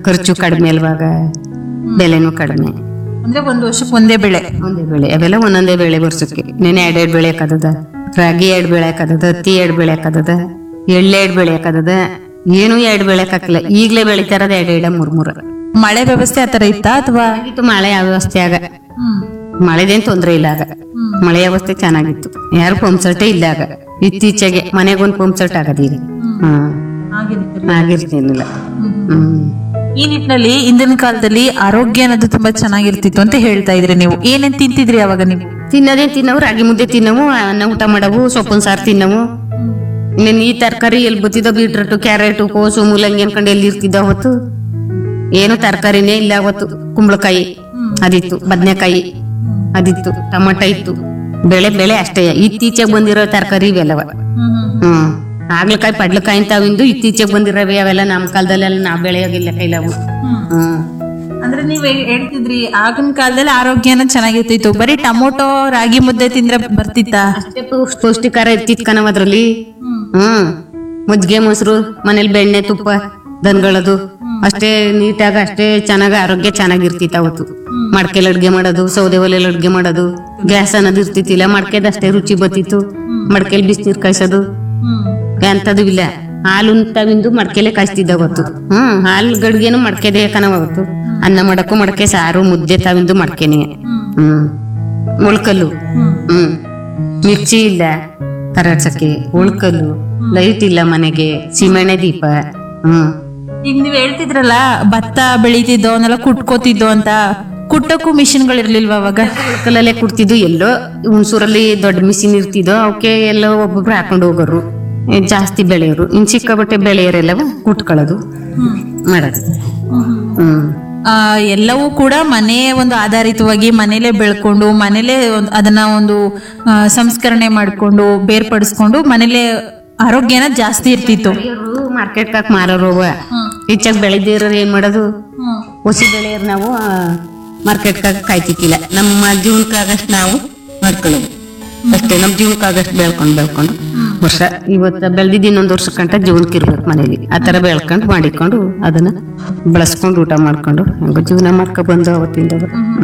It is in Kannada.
ಖರ್ಚು ಕಡಿಮೆ ಅಲ್ವಾಗ ಬೆಲೆನೂ ಕಡಿಮೆ ಅಂದ್ರೆ ಒಂದು ವರ್ಷಕ್ಕೆ ಒಂದೇ ಬೆಳೆ ಒಂದೇ ಬೆಳೆ ಅವೆಲ್ಲ ಒಂದೊಂದೇ ಬೆಳೆ ವರ್ಷಕ್ಕೆ ನೆನೆ ಎರಡ್ ಎರಡ್ ಬೆಳೆಯಕ್ಕದ ರಾಗಿ ಎರಡ್ ಬೆಳೆಯಕ್ಕದ ಹತ್ತಿ ಎರಡ್ ಬೆಳೆಯಕ್ಕದ ಎಳ್ಳೆ ಎರಡ್ ಬೆಳೆಯಕ್ಕದ ಏನು ಎರಡ್ ಬೆಳೆಯಕ್ಕಾಗಿಲ್ಲ ಈಗ್ಲೇ ಬೆಳಿತಾರದ ಎರಡ್ ಎರಡ ಮೂರ್ ಮೂರ ಮಳೆ ವ್ಯವಸ್ಥೆ ಆತರ ಇತ್ತಾ ಅಥವಾ ಆಗಿತ್ತು ಮಳೆ ವ್ಯವಸ್ಥೆ ಆಗ ಮಳೆದೇನ್ ತೊಂದ್ರೆ ಇಲ್ಲ ಆಗ ಮಳೆ ವ್ಯವಸ್ಥೆ ಚೆನ್ನಾಗಿತ್ತು ಯಾರು ಪಂಪ್ ಸೆಟ್ಟೇ ಇಲ್ಲ ಆಗ ಇತ್ತೀಚೆಗೆ ಮನೆಗೊಂದು ಪಂಪ್ ಸೆಟ್ ಆಗದ ಈಗ ಹ್ಮ್ ಆಗಿರ್ತೀನಿಲ್ಲ ಹ್ಮ್ ಈ ನಿಟ್ಟಿನಲ್ಲಿ ಇಂದಿನ ಕಾಲದಲ್ಲಿ ಆರೋಗ್ಯ ಅನ್ನೋದು ತುಂಬಾ ಚೆನ್ನಾಗಿರ್ತಿತ್ತು ಅಂತ ಹೇಳ್ತಾ ಇದ್ರಿ ನೀವು ಏನೇನ್ ತಿಂತಿದ್ರಿ ಅವಾಗ ನೀವು ತಿನ್ನೋದೇ ತಿನ್ನವು ರಾಗಿ ಮುದ್ದೆ ತಿನ್ನವು ಅನ್ನ ಊಟ ಮಾಡವು ಸೊಪ್ಪಿನ ಸಾರು ತಿನ್ನವು ಇನ್ನೇನು ಈ ತರಕಾರಿ ಎಲ್ಲಿ ಬತ್ತಿದ್ದೋ ಬೀಟ್ರಟ್ಟು ಕ್ಯಾರೆಟು ಕೋಸು ಮೂಲಂಗಿ ಅನ್ಕೊಂಡು ಎಲ್ಲಿ ಇರ್ತಿದ್ದ ಅವತ್ತು ಏನು ತರಕಾರಿನೇ ಇಲ್ಲ ಅವತ್ತು ಕುಂಬಳಕಾಯಿ ಅದಿತ್ತು ಬದನೆಕಾಯಿ ಅದಿತ್ತು ಟೊಮಟ ಇತ್ತು ಬೆಳೆ ಬೆಳೆ ಅಷ್ಟೇ ಇತ್ತೀಚೆಗೆ ಬಂದಿರೋ ತರಕಾರಿ ಇವೆಲ್ಲವ ಹ್ಮ್ ಆಗ್ಲಕಾಯಿ ಪಡ್ಲಕಾಯಿ ಇಂತಾವಿಂದು ಇತ್ತೀಚೆಗೆ ಬಂದಿರವೆ ಅವೆಲ್ಲ ನಮ್ಮ ಕಾಲದಲ್ಲೆಲ್ಲ ನಾವ್ ಬೆಳೆಯೋಗಿಲ್ಲ ಕೈಲವು ಹ್ಮ್ ಅಂದ್ರೆ ನೀವ್ ಹೇ- ಹೇಳ್ತಿದ್ರಿ ಆಗಿನ ಕಾಲದಲ್ಲಿ ಆರೋಗ್ಯನ ಚೆನ್ನಾಗಿರ್ತಿತ್ತು ಬರೀ ಟೊಮೊಟೊ ರಾಗಿ ಮುದ್ದೆ ತಿಂದ್ರೆ ಬರ್ತಿತ್ತ ಅಷ್ಟೇ ಪೌಷ್- ಪೌಷ್ಟಿಕಾರ ಇರ್ತಿತ್ ಕಣವ ಅದ್ರಲ್ಲಿ ಹ್ಮ್ ಮಜ್ಜಿಗೆ ಮೊಸರು ಮನೇಲಿ ಬೆಣ್ಣೆ ತುಪ್ಪ ದನಗಳದು ಅಷ್ಟೇ ನೀಟಾಗ ಅಷ್ಟೇ ಚೆನ್ನಾಗ ಆರೋಗ್ಯ ಚೆನ್ನಾಗಿರ್ತಿತ್ತು ಅವತ್ತು ಮಡ್ಕೆಲ್ ಅಡ್ಗೆ ಮಾಡೋದು ಸೌದೆ ಒಲೆಯಲ್ಲಿ ಅಡ್ಗೆ ಮಾಡೋದು ಗ್ಯಾಸ್ ಅನ್ನೋದು ಇರ್ತಿತ್ತಿಲ್ಲ ಮಡ್ಕೆದ ಅಷ್ಟೇ ರುಚಿ ಬತ್ತಿತ್ತು ಮಡ್ಕೆಲ್ ಬಿಸಿನೀರ್ ಕಾಯ್ಸೋದು ಎಂತದು ಇಲ್ಲ ಹಾಲು ತಾವಿಂದು ಮಡ್ಕೆಲೆ ಕಾಯ್ತಿದ್ದ ಅವತ್ತು ಹ್ಮ್ ಹಾಲು ಗಡ್ಗೆನು ಮಡ್ಕೆದೆ ಕಣವ ಅವತ್ತು ಅನ್ನ ಮಾಡಕ್ಕೂ ಮಡಕೆ ಸಾರು ಮುದ್ದೆ ತಾವಿಂದು ಮಡ್ಕೆನೆ ಹ್ಮ್ ಉಳ್ಕಲ್ಲು ಹ್ಮ್ ಮಿರ್ಚಿ ಇಲ್ಲ ಕರಾಡ್ಸಕ್ಕೆ ಉಳ್ಕಲ್ಲು ಲೈಟ್ ಇಲ್ಲ ಮನೆಗೆ ಸೀಮೆಣ್ಣೆ ದೀಪ ಹ್ಮ್ ಈಗ ನೀವ್ ಹೇಳ್ತಿದ್ರಲ್ಲ ಭತ್ತ ಬೆಳಿತಿದ್ದೋ ಅವನ್ನೆಲ್ಲ ಕುಟ್ಕೋತಿದ್ದೋ ಅಂತ ಕುಟ್ಟಕ್ಕೂ ಮಿಷಿನ್ಗಳಿರ್ಲಿಲ್ವಾ ಅವಾಗ ಉಳ್ಕಲ್ಲಲ್ಲೇ ಕುಡ್ತಿದ್ದು ಎಲ್ಲೋ ಹುಣಸೂರಲ್ಲಿ ದೊಡ್ಡ ಮಿಷಿನ್ ಇರ್ತಿದ್ದೋ ಅವಕ್ಕೆ ಎಲ್ಲೋ ಒಬ್ಬೊಬ್ರು ಹಾಕೊಂಡು ಹೋಗೋರು ಏ, ಜಾಸ್ತಿ ಬೆಳೆಯೋರು ಇನ್ ಸಿಕ್ಕಾಬಟ್ಟೆ ಬೆಳೆಯೋರೆಲ್ಲವ ಕುಟ್ಕೊಳ್ಳೋದು ಮಾಡೋದು ಹ್ಮ್ ಆ, ಎಲ್ಲವೂ ಕೂಡ ಮನೆ ಒಂದು ಆಧಾರಿತವಾಗಿ ಮನೇಲೆ ಬೆಳ್ಕೊಂಡು ಮನೇಲೆ ಒಂದ್- ಅದನ್ನ ಒಂದು ಆ, ಸಂಸ್ಕರಣೆ ಮಾಡ್ಕೊಂಡು ಬೇರ್ಪಡಿಸ್ಕೊಂಡು ಮನೇಲೆ ಆರೋಗ್ಯನ ಜಾಸ್ತಿ ಇರ್ತಿತ್ತು ಮಾರ್ಕೆಟ್ ಹಾಕ್ ಮಾರೋರು ಅವ ಹೆಚ್ಚಾಗಿ ಬೆಳೆದಿರೋರು ಏನ್ ಮಾಡೋದು ಹುಸಿ ಬೆಳೆಯೋರು ನಾವು ಮಾರ್ಕೆಟ್ ಕಾಯ್ತಿಕ್ಕಿಲ್ಲ ನಮ್ಮ ಜೀವನಕ್ಕಾಗಷ್ಟು ನಾವು ಮಾಡ್ಕೊಳ್ಳೋದು ಅಷ್ಟೇ ನಮ್ಮ ಜೀವನಕ್ಕಾಗಷ್ಟು ಬೆಳ್ಕೊಂಡು ಬೆಳ್ಕೊಂಡು ವರ್ಷ ಇವತ್ತು ಬೆಳೆದಿದ್ದು ಇನ್ನೊಂದು ವರ್ಷ ಗಂಟ ಜೀವನಕ್ಕೆ ಇರ್ಬೇಕು ಮನೇಲಿ ಆ ಥರ ಬೆಳ್ಕೊಂಡು ಮಾಡಿಕೊಂಡು ಅದನ್ನ ಬಳಸ್ಕೊಂಡು ಊಟ ಮಾಡ್ಕೊಂಡು ಹಂಗ ಜೀವನ ಮಾಡ್ಕೊ ಬಂದು ಅವತ್ತಿಂದ